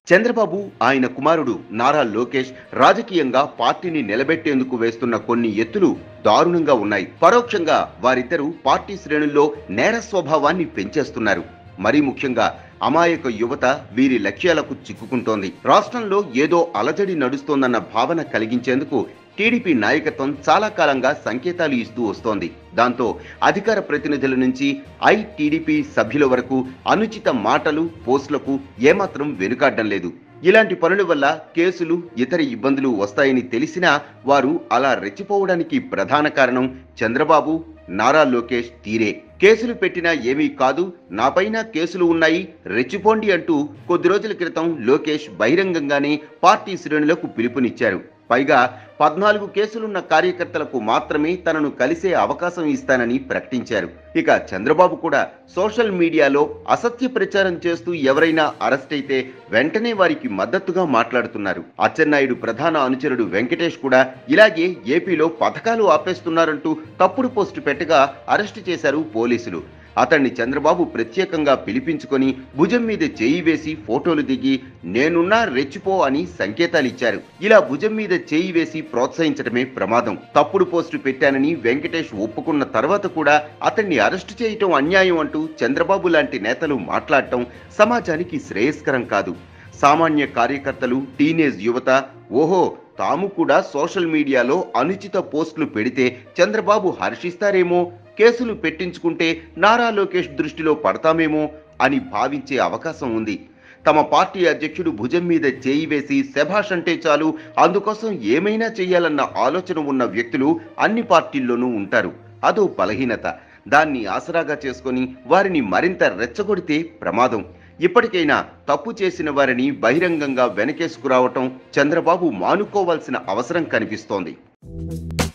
చంద్రబాబు ఆయన కుమారుడు నారా లోకేష్ రాజకీయంగా పార్టీని నిలబెట్టేందుకు వేస్తున్న కొన్ని ఎత్తులు దారుణంగా ఉన్నాయి పరోక్షంగా వారిద్దరూ పార్టీ శ్రేణుల్లో నేర స్వభావాన్ని పెంచేస్తున్నారు మరీ ముఖ్యంగా అమాయక యువత వీరి లక్ష్యాలకు చిక్కుకుంటోంది రాష్ట్రంలో ఏదో అలజడి నడుస్తోందన్న భావన కలిగించేందుకు టీడీపీ నాయకత్వం చాలా కాలంగా సంకేతాలు ఇస్తూ వస్తోంది దాంతో అధికార ప్రతినిధుల నుంచి ఐ టీడీపీ సభ్యుల వరకు అనుచిత మాటలు పోస్టులకు ఏమాత్రం వెనుకాడడం లేదు ఇలాంటి పనుల వల్ల కేసులు ఇతర ఇబ్బందులు వస్తాయని తెలిసినా వారు అలా రెచ్చిపోవడానికి ప్రధాన కారణం చంద్రబాబు నారా లోకేష్ తీరే కేసులు పెట్టినా ఏమీ కాదు నాపైన కేసులు ఉన్నాయి రెచ్చిపోండి అంటూ కొద్ది రోజుల క్రితం లోకేష్ బహిరంగంగానే పార్టీ శ్రేణులకు పిలుపునిచ్చారు పైగా పద్నాలుగు కేసులున్న కార్యకర్తలకు మాత్రమే తనను కలిసే అవకాశం ఇస్తానని ప్రకటించారు ఇక చంద్రబాబు కూడా సోషల్ మీడియాలో అసత్య ప్రచారం చేస్తూ ఎవరైనా అరెస్ట్ అయితే వెంటనే వారికి మద్దతుగా మాట్లాడుతున్నారు అచ్చెన్నాయుడు ప్రధాన అనుచరుడు వెంకటేష్ కూడా ఇలాగే ఏపీలో పథకాలు ఆపేస్తున్నారంటూ తప్పుడు పోస్టు పెట్టగా అరెస్టు చేశారు పోలీసులు అతన్ని చంద్రబాబు ప్రత్యేకంగా పిలిపించుకొని భుజం మీద చేయి వేసి ఫోటోలు దిగి నేనున్నా రెచ్చిపో అని సంకేతాలిచ్చారు ఇలా భుజం మీద చేయి వేసి ప్రోత్సహించడమే ప్రమాదం తప్పుడు పోస్టు పెట్టానని వెంకటేష్ ఒప్పుకున్న తర్వాత కూడా అతన్ని అరెస్టు చేయటం అన్యాయం అంటూ చంద్రబాబు లాంటి నేతలు మాట్లాడటం సమాజానికి శ్రేయస్కరం కాదు సామాన్య కార్యకర్తలు టీనేజ్ యువత ఓహో తాము కూడా సోషల్ మీడియాలో అనుచిత పోస్టులు పెడితే చంద్రబాబు హర్షిస్తారేమో కేసులు పెట్టించుకుంటే నారా లోకేష్ దృష్టిలో పడతామేమో అని భావించే అవకాశం ఉంది తమ పార్టీ అధ్యక్షుడు భుజం మీద చేయి వేసి శభాష్ అంటే చాలు అందుకోసం ఏమైనా చేయాలన్న ఆలోచన ఉన్న వ్యక్తులు అన్ని పార్టీల్లోనూ ఉంటారు అదో బలహీనత దాన్ని ఆసరాగా చేసుకొని వారిని మరింత రెచ్చగొడితే ప్రమాదం ఇప్పటికైనా తప్పు చేసిన వారిని బహిరంగంగా వెనకేసుకురావటం చంద్రబాబు మానుకోవాల్సిన అవసరం కనిపిస్తోంది